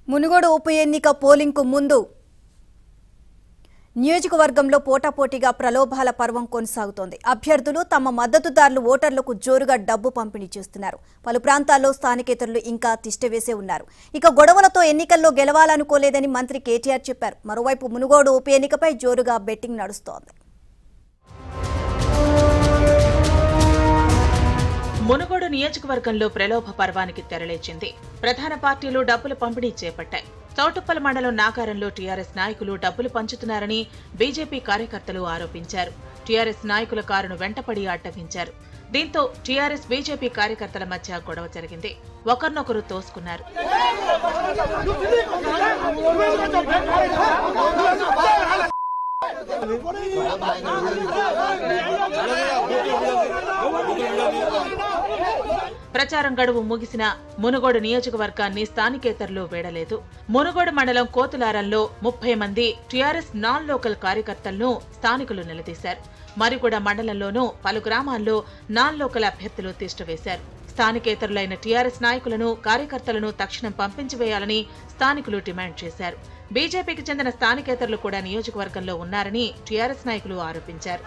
మునుగోడు ఉప ఎన్నిక పోలింగ్కు ముందు నియోజకవర్గంలో పోటాపోటీగా ప్రలోభాల పర్వం కొనసాగుతోంది అభ్యర్థులు తమ మద్దతుదారులు ఓటర్లకు జోరుగా డబ్బు పంపిణీ చేస్తున్నారు పలు ప్రాంతాల్లో స్థానికేతరులు ఇంకా తిష్టవేసే ఉన్నారు ఇక గొడవలతో ఎన్నికల్లో గెలవాలనుకోలేదని మంత్రి కేటీఆర్ చెప్పారు మరోవైపు మునుగోడు ఉప ఎన్నికపై జోరుగా బెట్టింగ్ నడుస్తోంది మునుగోడు నియోజకవర్గంలో ప్రలోభ పర్వానికి తెరలేచింది ప్రధాన పార్టీలు డబ్బులు పంపిణీ చేపట్టాయి చౌటుప్పల మండలం నాగారంలో టీఆర్ఎస్ నాయకులు డబ్బులు పంచుతున్నారని బీజేపీ కార్యకర్తలు ఆరోపించారు టీఆర్ఎస్ నాయకుల కారును వెంటపడి అడ్డగించారు దీంతో టీఆర్ఎస్ బీజేపీ కార్యకర్తల మధ్య గొడవ జరిగింది ఒకరినొకరు తోసుకున్నారు ప్రచారం గడువు ముగిసిన మునుగోడు నియోజకవర్గాన్ని స్థానికేతరులు వీడలేదు మునుగోడు మండలం కోతులారంలో ముప్పై మంది టీఆర్ఎస్ నాన్ లోకల్ కార్యకర్తలను స్థానికులు నిలదీశారు మరిగూడ మండలంలోనూ పలు గ్రామాల్లో నాన్ లోకల్ అభ్యర్థులు తిష్టవేశారు స్థానికేతరులైన టీఆర్ఎస్ నాయకులను కార్యకర్తలను తక్షణం పంపించివేయాలని స్థానికులు డిమాండ్ చేశారు బీజేపీకి చెందిన స్థానికేతరులు కూడా నియోజకవర్గంలో ఉన్నారని టీఆర్ఎస్ నాయకులు ఆరోపించారు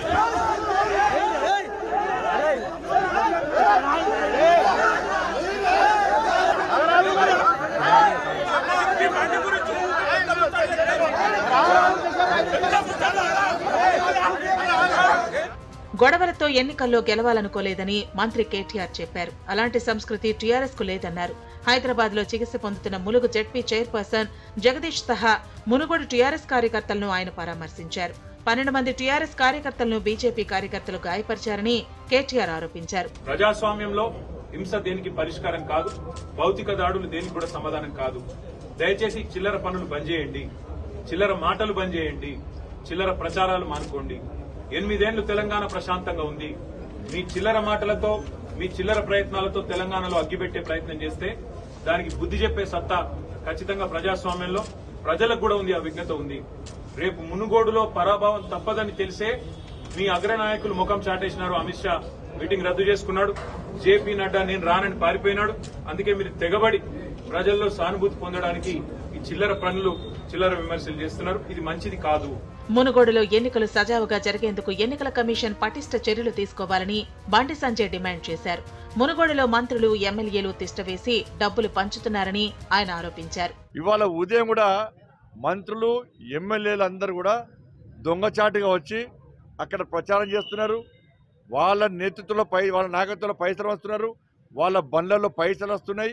గొడవలతో ఎన్నికల్లో గెలవాలనుకోలేదని మంత్రి కేటీఆర్ చెప్పారు అలాంటి సంస్కృతి టీఆర్ఎస్ కు లేదన్నారు హైదరాబాద్ లో చికిత్స పొందుతున్న ములుగు జెడ్పీ చైర్పర్సన్ జగదీష్ సహా మునుగోడు టీఆర్ఎస్ కార్యకర్తలను ఆయన పరామర్శించారు పన్నెండు మంది టీఆర్ఎస్ కార్యకర్తలను బీజేపీ కార్యకర్తలు గాయపరిచారని కేటీఆర్ ఆరోపించారు ప్రజాస్వామ్యంలో హింస దేనికి పరిష్కారం కాదు భౌతిక దాడులు దేనికి కూడా సమాధానం కాదు దయచేసి చిల్లర పనులు బంద్ చేయండి చిల్లర మాటలు బంద్ చేయండి చిల్లర ప్రచారాలు మానుకోండి ఎనిమిదేళ్లు తెలంగాణ ప్రశాంతంగా ఉంది మీ చిల్లర మాటలతో మీ చిల్లర ప్రయత్నాలతో తెలంగాణలో అగ్గిపెట్టే ప్రయత్నం చేస్తే దానికి బుద్ధి చెప్పే సత్తా ఖచ్చితంగా ప్రజాస్వామ్యంలో ప్రజలకు కూడా ఉంది ఆ విజ్ఞత ఉంది రేపు మునుగోడులో పరాభవం తప్పదని తెలిసే మీ అగ్రనాయకులు ముఖం చాటేసినారు అమిత్ షా మీటింగ్ రద్దు చేసుకున్నాడు జేపీ నడ్డా నేను రానని పారిపోయినాడు అందుకే మీరు తెగబడి ప్రజల్లో సానుభూతి పొందడానికి ఈ చిల్లర పనులు చిల్లర విమర్శలు చేస్తున్నారు ఇది మంచిది కాదు మునుగోడులో ఎన్నికలు సజావుగా జరిగేందుకు ఎన్నికల కమిషన్ పటిష్ట చర్యలు తీసుకోవాలని బండి సంజయ్ డిమాండ్ చేశారు మునుగోడులో మంత్రులు ఎమ్మెల్యేలు తిష్టవేసి డబ్బులు పంచుతున్నారని ఆయన ఆరోపించారు ఇవాళ ఉదయం కూడా మంత్రులు ఎమ్మెల్యేలు అందరూ కూడా దొంగచాటుగా వచ్చి అక్కడ ప్రచారం చేస్తున్నారు వాళ్ళ నేతృత్వంలో పై వాళ్ళ నాయకత్వంలో పైసలు వస్తున్నారు వాళ్ళ బండ్లలో పైసలు వస్తున్నాయి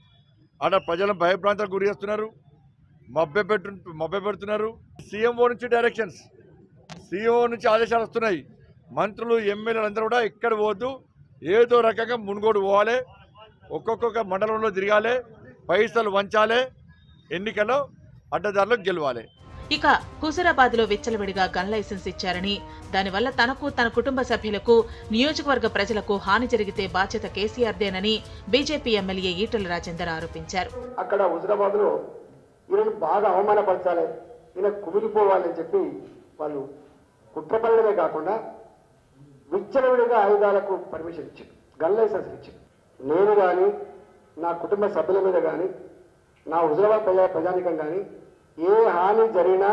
ఆడ ప్రజలను భయభ్రాంతాలకు గురి చేస్తున్నారు మభ్య పెట్టు మభ్య పెడుతున్నారు సీఎంఓ నుంచి డైరెక్షన్స్ సీఎంఓ నుంచి ఆదేశాలు వస్తున్నాయి మంత్రులు ఎమ్మెల్యేలు అందరూ కూడా ఇక్కడ పోవద్దు ఏదో రకంగా మునుగోడు పోవాలి ఒక్కొక్క మండలంలో తిరగాలి పైసలు వంచాలి ఎన్నికల్లో అడ్డదారులకు గెలవాలి ఇక హుజురాబాద్ లో విచ్చలవిడిగా గన్ లైసెన్స్ ఇచ్చారని దానివల్ల తనకు తన కుటుంబ సభ్యులకు నియోజకవర్గ ప్రజలకు హాని జరిగితే బాధ్యత కేసీఆర్దేనని బీజేపీ ఎమ్మెల్యే ఈటల రాజేందర్ ఆరోపించారు అక్కడ హుజరాబాద్ లో ఈయనను బాగా అవమానపరచాలి ఈయన కుమిలిపోవాలని చెప్పి వాళ్ళు కుట్రపడమే కాకుండా విచ్చలవిడిగా ఆయుధాలకు పర్మిషన్ ఇచ్చింది గన్ లైసెన్స్ ఇచ్చింది నేను కానీ నా కుటుంబ సభ్యుల మీద కానీ నా హుజరాబాద్ ప్రజా ప్రజానికం కానీ ఏ హాని జరిగినా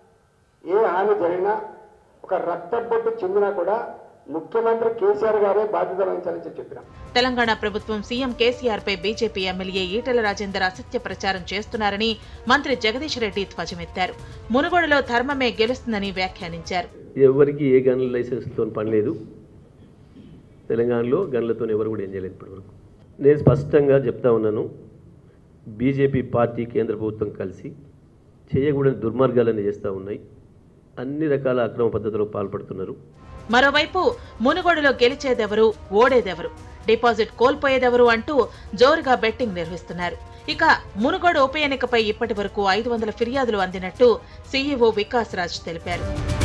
ఏ హాని జరిగినా ఒక రక్తబొట్టు చెందినా కూడా ముఖ్యమంత్రి కేసీఆర్ గారే బాధ్యత వహించాలని చెప్పి చెప్పిన తెలంగాణ ప్రభుత్వం సీఎం కేసీఆర్ పై బీజేపీ ఎమ్మెల్యే ఈటెల రాజేందర్ అసత్య ప్రచారం చేస్తున్నారని మంత్రి జగదీష్ రెడ్డి ధ్వజమెత్తారు మునుగోడులో ధర్మమే గెలుస్తుందని వ్యాఖ్యానించారు ఎవరికి ఏ గన్ల లైసెన్స్తో పని లేదు తెలంగాణలో గన్లతో ఎవరు కూడా ఏం చేయలేదు ఇప్పటివరకు నేను స్పష్టంగా చెప్తా ఉన్నాను బీజేపీ పార్టీ కేంద్ర ప్రభుత్వం కలిసి చేయకూడని దుర్మార్గాలన్నీ చేస్తూ ఉన్నాయి అన్ని రకాల అక్రమ పద్ధతులకు పాల్పడుతున్నారు మరోవైపు మునుగోడులో గెలిచేదెవరు ఓడేదెవరు డిపాజిట్ కోల్పోయేదెవరు అంటూ జోరుగా బెట్టింగ్ నిర్వహిస్తున్నారు ఇక మునుగోడు ఉప ఎన్నికపై ఇప్పటి వరకు ఐదు వందల ఫిర్యాదులు అందినట్టు సీఈఓ వికాస్ రాజ్ తెలిపారు